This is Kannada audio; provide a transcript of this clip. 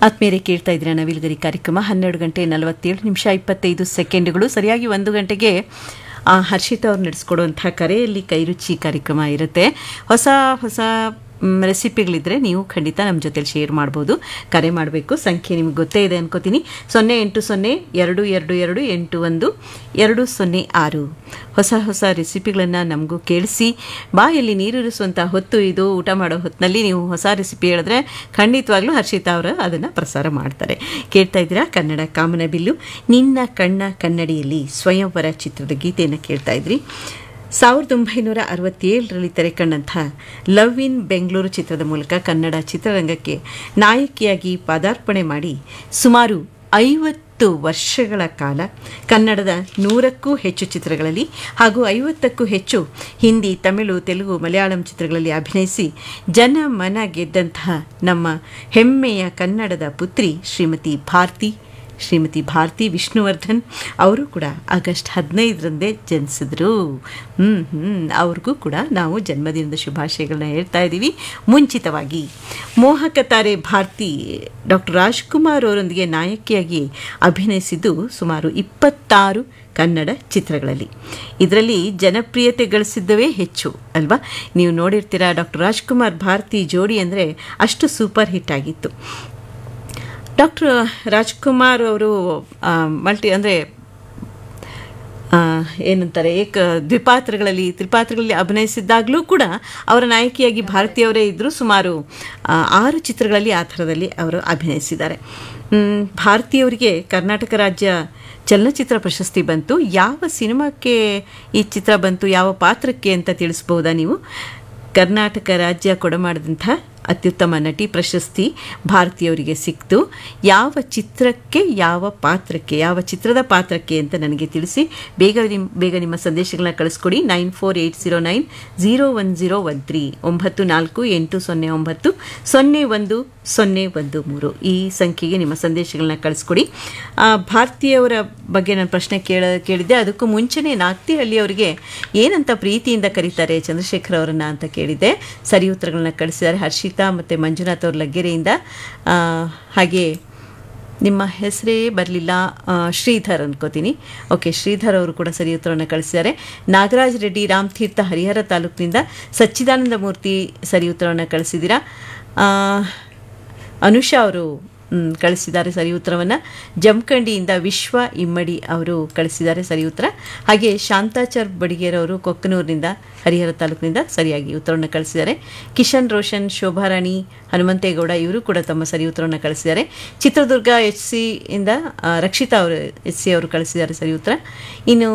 ಆತ್ಮೀಯರೇ ಕೇಳ್ತಾ ಇದ್ದೀರಾ ನವಿಲ್ಗರಿ ಕಾರ್ಯಕ್ರಮ ಹನ್ನೆರಡು ಗಂಟೆ ನಲವತ್ತೇಳು ನಿಮಿಷ ಇಪ್ಪತ್ತೈದು ಸೆಕೆಂಡ್ಗಳು ಸರಿಯಾಗಿ ಒಂದು ಗಂಟೆಗೆ ಆ, ಹರ್ಷಿತಾ ಅವ್ರು ನಡೆಸ್ಕೊಡುವಂಥ ಕರೆಯಲ್ಲಿ ಕೈರುಚಿ ಕಾರ್ಯಕ್ರಮ ಇರುತ್ತೆ ಹೊಸ ಹೊಸ ಮ್, ರೆಸಿಪಿಗಳಿದ್ರೆ ನೀವು ಖಂಡಿತ ನಮ್ಮ ಜೊತೆಲಿ ಶೇರ್ ಮಾಡ್ಬೋದು ಕರೆ ಮಾಡಬೇಕು ಸಂಖ್ಯೆ ನಿಮ್ಗೆ ಗೊತ್ತೇ ಇದೆ ಅನ್ಕೋತೀನಿ ಸೊನ್ನೆ ಎಂಟು ಸೊನ್ನೆ ಎರಡು ಎರಡು ಎರಡು ಎಂಟು ಒಂದು ಎರಡು ಸೊನ್ನೆ ಆರು ಹೊಸ ಹೊಸ ರೆಸಿಪಿಗಳನ್ನು ನಮಗೂ ಕೇಳಿಸಿ ಬಾಯಲ್ಲಿ ನೀರಿರಿಸುವಂಥ ಹೊತ್ತು ಇದು ಊಟ ಮಾಡೋ ಹೊತ್ತಿನಲ್ಲಿ ನೀವು ಹೊಸ ರೆಸಿಪಿ ಹೇಳಿದ್ರೆ ಖಂಡಿತವಾಗ್ಲೂ ಹರ್ಷಿತಾ ಅವರು ಅದನ್ನು ಪ್ರಸಾರ ಮಾಡ್ತಾರೆ ಕೇಳ್ತಾ ಇದ್ದೀರಾ ಕನ್ನಡ ಕಾಮನ ಬಿಲ್ಲು ನಿನ್ನ ಕಣ್ಣ ಕನ್ನಡಿಯಲ್ಲಿ ಸ್ವಯಂವರ ಚಿತ್ರದ ಗೀತೆಯನ್ನು ಕೇಳ್ತಾ ಇದ್ರಿ ಸಾವಿರದ ಒಂಬೈನೂರ ಅರವತ್ತೇಳರಲ್ಲಿ ತೆರೆಕಂಡಂಥ ಲವ್ ಇನ್ ಬೆಂಗಳೂರು ಚಿತ್ರದ ಮೂಲಕ ಕನ್ನಡ ಚಿತ್ರರಂಗಕ್ಕೆ ನಾಯಕಿಯಾಗಿ ಪದಾರ್ಪಣೆ ಮಾಡಿ ಸುಮಾರು ಐವತ್ತು ವರ್ಷಗಳ ಕಾಲ ಕನ್ನಡದ ನೂರಕ್ಕೂ ಹೆಚ್ಚು ಚಿತ್ರಗಳಲ್ಲಿ ಹಾಗೂ ಐವತ್ತಕ್ಕೂ ಹೆಚ್ಚು ಹಿಂದಿ ತಮಿಳು ತೆಲುಗು ಮಲಯಾಳಂ ಚಿತ್ರಗಳಲ್ಲಿ ಅಭಿನಯಿಸಿ ಜನ ಮನ ಗೆದ್ದಂತಹ ನಮ್ಮ ಹೆಮ್ಮೆಯ ಕನ್ನಡದ ಪುತ್ರಿ ಶ್ರೀಮತಿ ಭಾರತಿ ಶ್ರೀಮತಿ ಭಾರತಿ ವಿಷ್ಣುವರ್ಧನ್ ಅವರು ಕೂಡ ಆಗಸ್ಟ್ ಹದಿನೈದರಂದೇ ಜನಿಸಿದ್ರು ಹ್ಞೂ ಹ್ಞೂ ಅವ್ರಿಗೂ ಕೂಡ ನಾವು ಜನ್ಮದಿನದ ಶುಭಾಶಯಗಳನ್ನ ಹೇಳ್ತಾ ಇದ್ದೀವಿ ಮುಂಚಿತವಾಗಿ ಮೋಹಕ ತಾರೆ ಭಾರತಿ ಡಾಕ್ಟರ್ ರಾಜ್ಕುಮಾರ್ ಅವರೊಂದಿಗೆ ನಾಯಕಿಯಾಗಿ ಅಭಿನಯಿಸಿದ್ದು ಸುಮಾರು ಇಪ್ಪತ್ತಾರು ಕನ್ನಡ ಚಿತ್ರಗಳಲ್ಲಿ ಇದರಲ್ಲಿ ಜನಪ್ರಿಯತೆ ಗಳಿಸಿದ್ದವೇ ಹೆಚ್ಚು ಅಲ್ವಾ ನೀವು ನೋಡಿರ್ತೀರಾ ಡಾಕ್ಟರ್ ರಾಜ್ಕುಮಾರ್ ಭಾರತಿ ಜೋಡಿ ಅಂದರೆ ಅಷ್ಟು ಸೂಪರ್ ಹಿಟ್ ಆಗಿತ್ತು ಡಾಕ್ಟರ್ ರಾಜ್ಕುಮಾರ್ ಅವರು ಮಲ್ಟಿ ಅಂದರೆ ಏನಂತಾರೆ ಏಕ ದ್ವಿಪಾತ್ರಗಳಲ್ಲಿ ತ್ರಿಪಾತ್ರಗಳಲ್ಲಿ ಅಭಿನಯಿಸಿದ್ದಾಗಲೂ ಕೂಡ ಅವರ ನಾಯಕಿಯಾಗಿ ಭಾರತೀಯವರೇ ಇದ್ದರೂ ಸುಮಾರು ಆ, ಆರು ಚಿತ್ರಗಳಲ್ಲಿ ಆ ಥರದಲ್ಲಿ ಅವರು ಅಭಿನಯಿಸಿದ್ದಾರೆ ಮ್, ಭಾರತೀಯವರಿಗೆ ಕರ್ನಾಟಕ ರಾಜ್ಯ ಚಲನಚಿತ್ರ ಪ್ರಶಸ್ತಿ ಬಂತು ಯಾವ ಸಿನಿಮಾಕ್ಕೆ ಈ ಚಿತ್ರ ಬಂತು ಯಾವ ಪಾತ್ರಕ್ಕೆ ಅಂತ ತಿಳಿಸ್ಬೋದಾ ನೀವು ಕರ್ನಾಟಕ ರಾಜ್ಯ ಕೊಡಮಾಡಿದಂಥ ಅತ್ಯುತ್ತಮ ನಟಿ ಪ್ರಶಸ್ತಿ ಭಾರತೀಯವರಿಗೆ ಸಿಕ್ತು ಯಾವ ಚಿತ್ರಕ್ಕೆ ಯಾವ ಪಾತ್ರಕ್ಕೆ ಯಾವ ಚಿತ್ರದ ಪಾತ್ರಕ್ಕೆ ಅಂತ ನನಗೆ ತಿಳಿಸಿ ಬೇಗ ನಿಮ್ ಬೇಗ ನಿಮ್ಮ ಸಂದೇಶಗಳನ್ನ ಕಳಿಸ್ಕೊಡಿ nine four eight zero nine zero one zero one three ಒಂಬತ್ತು ನಾಲ್ಕು ಎಂಟು ಸೊನ್ನೆ ಒಂಬತ್ತು ಸೊನ್ನೆ ಒಂದು ಸೊನ್ನೆ ಒಂದು ಮೂರು ಈ ಸಂಖ್ಯೆಗೆ ನಿಮ್ಮ ಸಂದೇಶಗಳನ್ನ ಕಳಿಸ್ಕೊಡಿ ಆ, ಭಾರತೀಯವರ ಬಗ್ಗೆ ನಾನು ಪ್ರಶ್ನೆ ಕೇಳ ಕೇಳಿದ್ದೆ ಅದಕ್ಕೂ ಮುಂಚೆನೇ ನಾಗ್ತಿಹಳ್ಳಿ ಅವರಿಗೆ ಏನಂತ ಪ್ರೀತಿಯಿಂದ ಕರೀತಾರೆ ಚಂದ್ರಶೇಖರ್ ಅವರನ್ನ ಅಂತ ಕೇಳಿದ್ದೆ ಸರಿ ಉತ್ತರಗಳನ್ನ ಕಳಿಸಿದ್ದಾರೆ ಹರ್ಷಿತಾ ಮತ್ತು ಮಂಜುನಾಥ್ ಅವ್ರ ಲಗ್ಗೆರೆಯಿಂದ ಆ, ಹಾಗೆ ನಿಮ್ಮ ಹೆಸರೇ ಬರಲಿಲ್ಲ ಶ್ರೀಧರ್ ಅನ್ಕೋತೀನಿ ಓಕೆ ಶ್ರೀಧರ್ ಅವರು ಕೂಡ ಸರಿ ಉತ್ತರವನ್ನು ಕಳಿಸಿದ್ದಾರೆ ನಾಗರಾಜ್ ರೆಡ್ಡಿ ರಾಮತೀರ್ಥ ಹರಿಹರ ತಾಲೂಕಿನಿಂದ ಸಚ್ಚಿದಾನಂದ ಮೂರ್ತಿ ಸರಿ ಉತ್ತರವನ್ನು ಕಳಿಸಿದ್ದೀರಾ ಆ, ಅನುಷಾ ಅವರು ಮ್, ಕಳಿಸಿದ್ದಾರೆ ಸರಿ ಉತ್ತರವನ್ನು ಜಮಖಂಡಿಯಿಂದ ವಿಶ್ವ ಇಮ್ಮಡಿ ಅವರು ಕಳಿಸಿದ್ದಾರೆ ಸರಿ ಉತ್ತರ ಹಾಗೆ ಶಾಂತಾಚಾರ್ ಬಡಿಗೇರ್ ಅವರು ಕೊಕ್ಕನೂರಿನಿಂದ ಹರಿಹರ ತಾಲೂಕಿನಿಂದ ಸರಿಯಾಗಿ ಉತ್ತರವನ್ನು ಕಳಿಸಿದ್ದಾರೆ ಕಿಶನ್ ರೋಷನ್ ಶೋಭಾರಾಣಿ ಹನುಮಂತೇಗೌಡ ಇವರು ಕೂಡ ತಮ್ಮ ಸರಿ ಉತ್ತರವನ್ನು ಕಳಿಸಿದ್ದಾರೆ ಚಿತ್ರದುರ್ಗ ಎಚ್ ಸಿ ಇಂದ ಆ, ರಕ್ಷಿತಾ ಅವರು ಎಚ್ ಸಿ ಅವರು ಕಳಿಸಿದ್ದಾರೆ ಸರಿ ಉತ್ತರ ಇನ್ನು